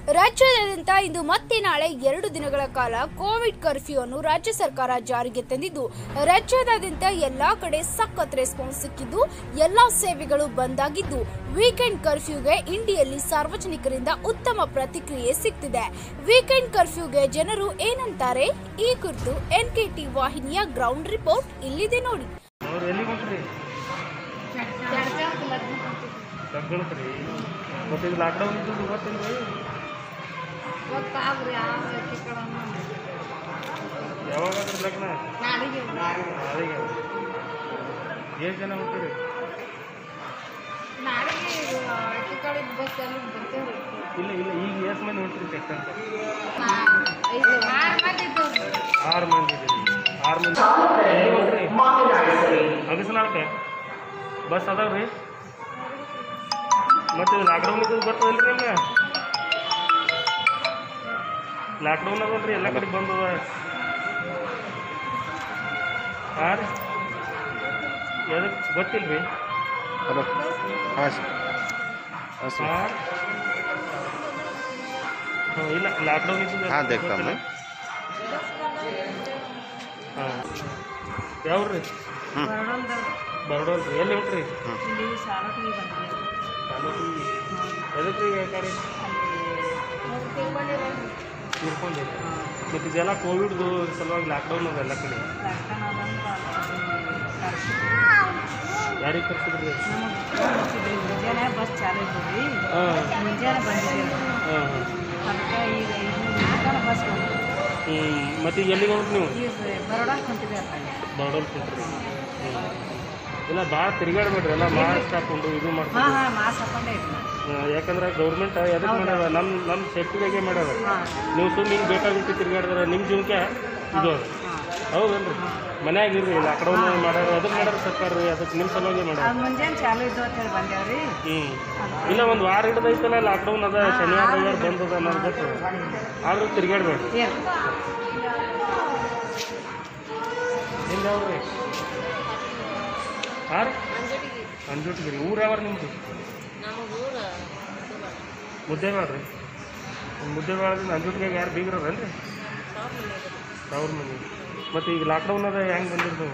ರಾಜ್ಯಾದ್ಯಂತ ಇಂದು ಮತ್ತೆ ನಾಳೆ ಎರಡು ದಿನಗಳ ಕಾಲ ಕೋವಿಡ್ ಕರ್ಫ್ಯೂ ಅನ್ನು ರಾಜ್ಯ ಸರ್ಕಾರ ಜಾರಿಗೆ ತಂದಿದ್ದು ರಾಜ್ಯಾದ್ಯಂತ ಎಲ್ಲಾ ಕಡೆ ಸಖತ್ ರೆಸ್ಪಾನ್ಸ್ ಸಿಕ್ಕಿದ್ದು ಎಲ್ಲಾ ಸೇವೆಗಳು ಬಂದ್ ಆಗಿದ್ದು ವೀಕೆಂಡ್ ಕರ್ಫ್ಯೂಗೆ ಇಂಡಿಯಲ್ಲಿ ಸಾರ್ವಜನಿಕರಿಂದ ಉತ್ತಮ ಪ್ರತಿಕ್ರಿಯೆ ಸಿಗ್ತಿದೆ ವೀಕೆಂಡ್ ಕರ್ಫ್ಯೂಗೆ ಜನರು ಏನಂತಾರೆ ಈ ಕುರಿತು ಎನ್ಕೆಟಿ ವಾಹಿನಿಯ ಗ್ರೌಂಡ್ ರಿಪೋರ್ಟ್ ಇಲ್ಲಿದೆ ನೋಡಿ ಅವ್ರು ಎಲ್ಲಿಗೆ ಹೊಂಟ್ರಿ ಲಗ್ನಕ್ಕೆ ರೀ ಮತ್ತು ಈಗ ಲಾಕ್ಡೌನ್ ಇದ್ದು ಗೊತ್ತಿಲ್ಲ ರೀ ಗೊತ್ತಾಗ್ರಿ ಯಾವಾಗ ಅದ್ರ ಲಗ್ನ ನಾಳೆಗೆ ನಾಳೆಗೆ ಎಷ್ಟು ಜನ ಹೊಂಟಿರಿ ನಾಳೆಗೆ ಅಕ್ಕಿ ಕಡೆ ಬಸ್ ಎಲ್ಲ ಬರ್ತೇವ್ರಿ ಇಲ್ಲ ಇಲ್ಲ ಈಗ ಎಷ್ಟು ಮಂದಿ ಹೊಂಟ್ರಿ ಚೆಕ್ ಅಂತ ಐದು ಆರು ಮಂದಿ ಇದ್ದವ್ರಿ ಆರು ಮಂದಿ ಇದ್ದೀರಿ ಆರು ಮಂದಿ ಎಲ್ಲಿಗೆ ಹೊಂಟ್ರಿ ಅಗಸನಾಳಕ್ಕೆ ಬಸ್ ಅದಾವ ರೀ ಮತ್ತು ಲಾಕ್ಡೌನ್ ಇದ್ದು ಗೊತ್ತದಿಲ್ಲ ರೀ ನಿಮ್ಗೆ ಲಾಕ್ಡೌನ್ ಅದಲ್ರಿ ಎಲ್ಲ ಕಡೆ ಬಂದದ ಹಾಂ ರೀ ಎದಕ್ಕೆ ಗೊತ್ತಿಲ್ಲ ರೀ हेलो हाँ सर हाँ सर ಹಾಂ ಹಾಂ ಇಲ್ಲ ಲಾಕ್ಡೌನ್ ಇದ್ದು हाँ देखता हूँ मैं ಹಾಂ ಯಾವ್ರಿ ಹ್ಮ್. ಬರಡೋಲ್ ರೀ ಎಲ್ಲಿ ಹೊಂಟ್ರಿ ಇಲ್ಲಿ ಸಾರಕಿ ಬಂದ್ರಿ ತಾಲೂಕಿಗೆ ಎದಕ್ಕೆ ರೀ ಗಾಡಿ ತಿಳ್ಕೊಂಡಿರ ತೀರ್ಕೊಂಡು ಮತ್ತು ಇದೆಲ್ಲ ಕೋವಿಡ್ದು ಸಲುವಾಗಿ ಲಾಕ್ಡೌನ್ ಅದ ಎಲ್ಲ ಕಡೆ ಯಾರಿಗೆ ಕರ್ಸಿದ್ರಿ ಮುಂಜಾನೆ ಬಸ್ ಚಾಲು ಇದ್ರಿ ಹಾಂ ಮುಂಜಾನೆ ಬಂದಿದ್ದೀವಿ ಹಾಂ ಹಾಂ ಅದಕ್ಕೆ ಈಗ ಐದು ಬಸ್ ಬಂದ್ರಿ ಹ್ಞೂ ಮತ್ತು ಈಗ ಎಲ್ಲಿಗೆ ಹೋಗ್ರಿ ನೀವು ಈಗ ಬರೋಡಕ್ಕೆ ಹೊಂಟಿದೆ ಅಂತ ಬರಡೋಲ್ ಕುಂಟ್ರಿ ಹ್ಞೂ ಇಲ್ಲ ಭಾಳ ತಿರುಗಾಡ್ಬೇಡ್ರಿ ಎಲ್ಲ ಮಾಸ್ಕ್ ಹಾಕೊಂಡು ಇದು ಹಾಂ ಮಾಡ್ಕೊಂಡು ಹಾಂ ಮಾಸ್ಕ್ ಹಾಕೊಂಡೇ ಇದ್ನ ಯಾಕಂದ್ರೆ ಗೌರ್ಮೆಂಟ್ ಎದಕ್ಕೆ ಮಾಡ್ಯಾವ ನಮ್ಮ ನಮ್ಮ ಸೇಫ್ಟಿಗಾಗೆ ಮಾಡ್ಯಾವ ಹಾಂ ನೀವು ಸುಮ್ಮನೆ ಹಿಂಗೆ ಬೇಕಾಗಿತ್ತು ತಿರುಗಾಡಿದ್ರೆ ನಿಮ್ಮ ಜೀವಕ್ಕೆ ಇದು ಅದ ಹಾಂ ಹೌದಲ್ರಿ ಮನ್ಯಾಗ ಇರ್ರಿ ಲಾಕ್ಡೌನ್ ಮಾಡ್ಯಾರ ಅದಕ್ಕೆ ಮಾಡ್ಯಾರ ಸರ್ಕಾರ ರೀ ಅದಕ್ಕೆ ನಿಮ್ಮ ಸಲುವಾಗಿ ಮಾಡ್ಯಾರ ಅದು ಮುಂಜಾನೆ ಚಾಲು ಇದ್ದು ಅಂತ ಹೇಳಿ ಬಂದೇವ್ರಿ ಹ್ಞೂ ಇಲ್ಲ ಒಂದು ವಾರ ಹಿಡ್ದೈತಲ್ಲ ಲಾಕ್ಡೌನ್ ಅದ ಶನಿವಾರ ರವಿವಾರ ಬಂದ್ ಅದ ಅನ್ನೋದು ಗೊತ್ತು ಆದ್ರೂ ತಿರುಗಾಡ್ಬೇಡಿ ಏನು ನಿಮ್ದು ಯಾವ್ರಿ ಹಾಂ ರೀ ಅಂಜುಟ್ಗಿ ರೀ ಊರು ಯಾವ್ರಿ ನಿಮ್ಮದು ಮುದ್ದೇಬೇಳ ರೀ ಮುದ್ದೇಬೇಳದಿಂದ ಅಂಜುಟ್ಗಿಯಾಗ ಯಾರು ಬೀಗ್ರದೇನು ರೀ ಸಾವಿರ ಮಂದಿ ಮತ್ತು ಈಗ ಲಾಕ್ಡೌನ್ ಅದ ಹೆಂಗೆ ಬಂದಿರಿ ನೀವು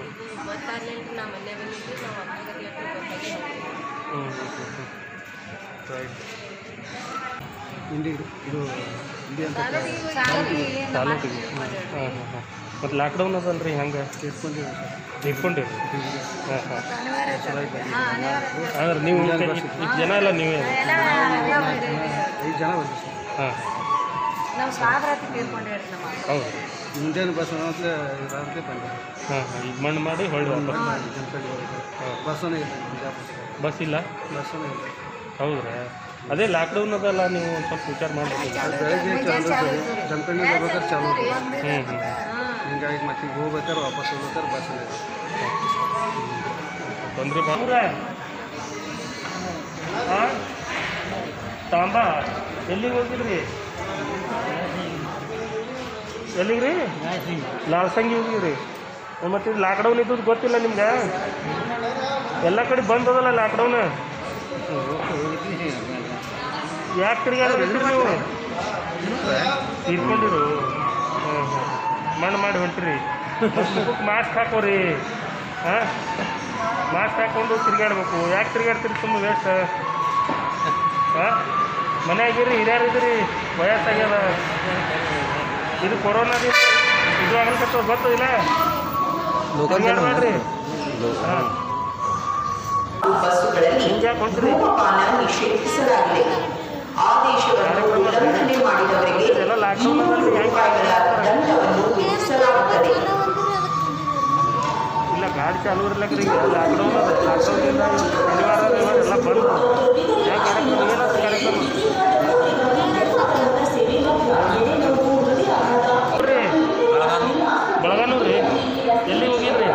ಹ್ಞೂ ಹ್ಞೂ ಹ್ಞೂ ಹ್ಞೂ ರೈಟ್ इंडी ಇದು ಇಂಡಿ ಅಂತ ತಾಲೂಕಿಗೆ ಹಾಂ ಹಾಂ ಹಾಂ ಮತ್ತು ಲಾಕ್ಡೌನ್ ಅದಲ್ಲ ರೀ ಹೆಂಗೆ ತಿಳ್ಕೊಂಡಿವಿ ಇಟ್ಕೊಂಡಿರಿ ಹಾಂ ಹಾಂ ಅಂದ್ರೆ ನೀವು ಇಷ್ಟು ಜನ ಎಲ್ಲ ನೀವೇ ಐದು ಜನ ಬಂದಿವಿ ಸರ್ ಹಾಂ ನಾವು ಸಾಗರತಿ ಕೇಳ್ಕೊಂಡೇವ್ರಿ ನಮ್ಮ ಹೌದು ಮುಂಜಾನೆ ಬಸ್ ಅನ್ನೋದು ಇರೋದಕ್ಕೆ ಬಂದಿವಿ ಹಾಂ ಹಾಂ ಈಗ ಮಣ್ಣು ಮಾಡಿ ಹೊಳ್ಳಿ ವಾಪಸ್ ಜನಪದಿ ಹಾಂ ಬಸ್ಸನೇ ಇಲ್ಲ ಬಿಜಾಪುರ ಬಸ್ ಇಲ್ಲ ಬಸ್ಸನೇ ಇಲ್ಲ ಹೌದ್ರಾ ಅದೇ ಲಾಕ್ಡೌನ್ ಅದಲ್ಲ ನೀವು ಒಂದು ಸ್ವಲ್ಪ ವಿಚಾರ ಮಾಡಬೇಕು ಅದು ಬೆಳಗ್ಗೆ ಚಾಲು ಇರ್ತದೆ ಜಂಪಣ್ಣಿ ಬರ್ಬೇಕಾದ್ರೆ ಚಾಲು ಇರ್ತದೆ ಹ್ಞೂ ಹ್ಞೂ ಹಿಂಗಾಗಿ ಮತ್ತೆ ಈಗ ಹೋಗ್ಬೇಕಾದ್ರೆ ವಾಪಸ್ ಹೋಗ್ಬೇಕಾದ್ರೆ ಬಸ್ಸನೇ ಇಲ್ಲ ತೊಂದರೆ ಬಾಬುರ ಹಾಂ ತಾಂಬ ಎಲ್ಲಿಗೆ ಹೋಗಿದ್ರಿ ಎಲ್ಲಿಗೆ ರೀ ಲಾಲ್ಸಂಗಿ ಹೋಗಿದ್ರಿ ಮತ್ತು ಇದು ಲಾಕ್ಡೌನ್ ಇದ್ದದ್ದು ಗೊತ್ತಿಲ್ಲ ನಿಮ್ಗೆ ಎಲ್ಲ ಕಡೆ ಬಂದ್ ಅದಲ್ಲ ಲಾಕ್ಡೌನ್ ಯಾಕೆ ತಿರ್ಗಾಡ್ರಿ ನೀವು ತೀರ್ಕೊಂಡಿರು ಹ್ಞೂ ಹ್ಞೂ ಮಣ್ಣು ಮಾಡಿ ಹೊಂಟ್ರಿ ಮುಖಕ್ಕೆ ಮಾಸ್ಕ್ ಹಾಕೋರಿ ಹಾಂ ಮಾಸ್ಕ್ ಹಾಕ್ಕೊಂಡು ತಿರ್ಗಾಡ್ಬೇಕು ಯಾಕೆ ತಿರ್ಗಾಡ್ತೀರಿ ಸುಮ್ಮನೆ ವೇಸ್ಟ್ ಹಾಂ ಮನ್ಯಾಗಿರಿ ಹಿರಿಯರು ಇದ್ರಿ ವಯಸ್ಸಾಗ್ಯದ ಇದು ಕೊರೋನಾದಿಂದ ಇದು ಆಗಲ್ಕತ್ತ ಗೊತ್ತಿಲ್ಲ ತಿರ್ಗಾಡ್ಬೇಡ್ರಿ ಹಾಂ ಬಸ್ಸುಗಳಲ್ಲಿ ಹಿಂಗೆ ಯಾಕೆ ಹೊಂಟ್ರಿ ಧೂಮಪಾನ ನಿಷೇಧಿಸಲಾಗಿದೆ ಆದೇಶವನ್ನು ಉಲ್ಲಂಘನೆ ಮಾಡಿದವರಿಗೆ ಎಲ್ಲ ಲಾಕ್ಡೌನ್ ಅದಲ್ರಿ ಹೆಂಗೆ ದಂಡವನ್ನು ವಿಧಿಸಲಾಗುತ್ತದೆ ಇಲ್ಲ ಗಾಡಿ ಚಾಲು ಇರ್ಲಕ್ಕ ರೀ ಲಾಕ್ಡೌನ್ ಅದ ಲಾಕ್ಡೌನಿಂದ ಶನಿವಾರ ರವಿವಾರ ಎಲ್ಲ ಬಂದು ಯಾಕೆ ಕಾರ್ಯಕ್ರಮ ಏನಾದ್ರು ಕಾರ್ಯಕ್ರಮ ರೀ ಬಳಗಾನೂರು ರೀ ಎಲ್ಲಿ ಹೋಗಿದ್ರಿ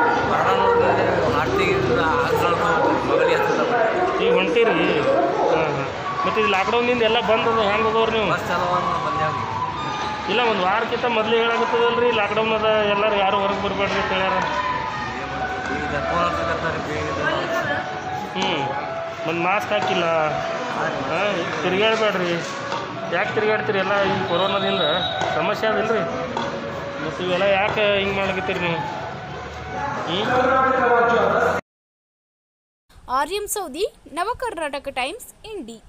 ಈಗ ಹೊಂಟಿರಿ ಹಾಂ ಹಾಂ ಮತ್ತು ಇದು ಲಾಕ್ಡೌನಿಂದ ಎಲ್ಲ ಬಂದದ ಹೆಂಗೆ ಹೋಗೋರು ನೀವು ಇಲ್ಲ ಒಂದು ವಾರಕ್ಕಿಂತ ಮೊದಲು ಹೇಳಾಗುತ್ತದಲ್ಲ ರೀ ಲಾಕ್ಡೌನ್ ಅದ ಎಲ್ಲರೂ ಯಾರು ಹೊರಗೆ ಬರಬೇಡ್ರಿ ಅಂತ ಹೇಳ್ಯಾರ ಹ್ಞೂ ಒಂದು ಮಾಸ್ಕ್ ಹಾಕಿಲ್ಲ ಹಾಂ ತಿರುಗಾಡಬೇಡ್ರಿ ಯಾಕೆ ತಿರುಗಾಡ್ತೀರಿ ಎಲ್ಲ ಈ ಕೊರೋನಾದಿಂದ ಸಮಸ್ಯೆ ಅದಿಲ್ರಿ ಮತ್ತು ಇವೆಲ್ಲ ಯಾಕೆ ಹಿಂಗೆ ಮಾಡ್ಲಕತ್ತೀರಿ ನೀವು ಹ್ಞೂ ಆರ್ಯಂ ಸೌದಿ ನವಕರ್ನಾಟಕ ಟೈಮ್ಸ್ ಇಂಡಿ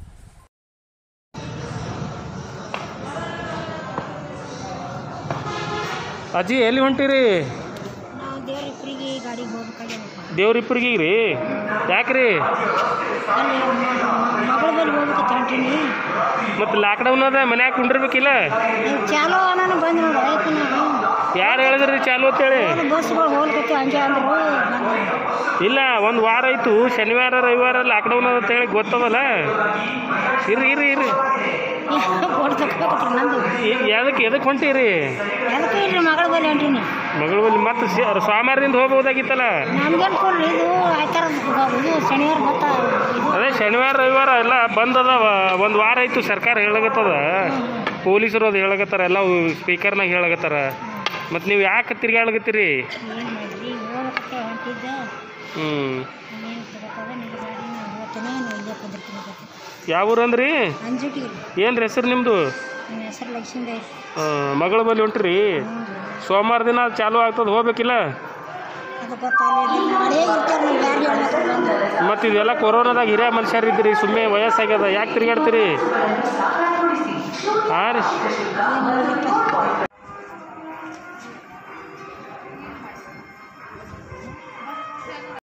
ಅಜ್ಜಿ ಎಲ್ಲಿ ಹೊಂಟಿರಿ ನಾವು ದೇವ್ರಿಬ್ಬರಿಗೆ ಗಾಡಿಗೆ ಹೋಗ್ಬೇಕಾಗ್ಯದಪ್ಪ ದೇವ್ರಿಬ್ಬರಿಗೆ ರೀ ಯಾಕ್ರಿ ಅಲ್ಲಿ ಮಗಳ ಬಳಿ ಹೋಗ್ಬೇಕಿತ್ತು ಹೊಂಟೀನಿ ಮತ್ತು ಲಾಕ್ಡೌನ್ ಅದ ಮನ್ಯಾಗ ಕುಂಡಿರ್ಬೇಕಿಲ್ಲ ನೀವು ಚಾಲೋ ನಾನು ಬಂದು ನೋಡಿ ಆಯ್ತು ನಾನು ಯಾರು ಹೇಳಿದ್ರಿ ಚಾಲು ಅಂತೇಳಿ ಬಸ್ಗಳು ಹೋಗ್ಬೇಕು ಹಂಗೆ ಅಂದರು ಬಂದೆ. ಇಲ್ಲ ಒಂದು ವಾರ ಆಯಿತು ಶನಿವಾರ ರವಿವಾರ ಲಾಕ್ಡೌನ್ ಅದ ಅಂತೇಳಿ ಗೊತ್ತದಲ್ಲ ಇರ್ರಿ ಇರ್ರಿ ಇರ್ರಿ ಫೋಟೋ ತಗೋಬೇಕತ್ರಿ ನಂದು ಈ- ಯಾವ್ದಕ್ಕೆ ಎದಕ್ಕೆ ಹೊಂಟಿರಿ ಅದಕ್ಕೆ ಇಲ್ರಿ ಮಗಳ ಬಳಿ ಹೊಂಟೀನಿ ಮಗಳು ಬಲ್ಲಿ ಮತ್ತೆ ಸೋಮವಾರದಿಂದ ಹೋಗ್ಬೋದಾಗಿತ್ತಲ್ಲ ನಮ್ಗೇನು ಕೊಡ್ರಿ ಇದು ಆಯ್ತಾರ ಇದು ಶನಿವಾರ ಗೊತ್ತಾ ಇದು ಅದೇ ಶನಿವಾರ ರವಿವಾರ ಎಲ್ಲ ಬಂದ್ ಅದಾವ ಒಂದು ವಾರ ಆಯ್ತು ಸರ್ಕಾರ ಹೇಳಕತ್ತದ ಪೊಲೀಸರು ಅದು ಹೇಳಕತ್ತಾರ ಎಲ್ಲ ಸ್ಪೀಕರ್ನಾಗ ಹೇಳಕತ್ತಾರ ಮತ್ತು ನೀವು ಯಾಕೆ ತಿರ್ಗಾಡ್ಲಕತ್ತೀರಿ ಏನು ಮಾಡಿರಿ ಹೋಗ್ಬೇಕಂತ ಹೊಂಟಿದ್ದೆ ಹ್ಞೂ ಇನ್ನೇನು ತಗೋತದ ನಿನ್ನ ಗಾಡಿ ನಾನು ಹೋಗ್ತೇನೆ ನಾನು ಇಲ್ಲೇ ಕುಂದಿರ್ತೀನಿ ಗೊತ್ತಾ ಯಾವ ಊರಂದ್ರಿ ಅಂಜುಟಿಗೆ ಏನು ಹೆಸರು ನಿಮ್ಮದು ನನ್ನ ಹೆಸರು ಲಕ್ಷ್ಮೀ ಮಗಳ ಬಲ್ಲಿ ಹೊಂಟ್ರಿ ಸೋಮವಾರ ದಿನ ಚಾಲು ಆಗ್ತದೆ ಹೋಗ್ಬೇಕಿಲ್ಲ ಅದು ಗೊತ್ತಾಗಲಿಲ್ಲ ಮಳೆ ಇರ್ತಾರೆ ನೀವು ಯಾರು ಹೇಳ್ಬೇಕು ಬಂದು ಮತ್ತು ಇದೆಲ್ಲ ಕೊರೋನಾದಾಗ ಹಿರಿಯ ಮನುಷ್ಯರಿದ್ರಿ ಸುಮ್ಮನೆ ವಯಸ್ಸಾಗ್ಯದ ಯಾಕೆ ತಿರ್ಗಾಡ್ತೀರಿ ಹಾಂ ರೀ ಏನು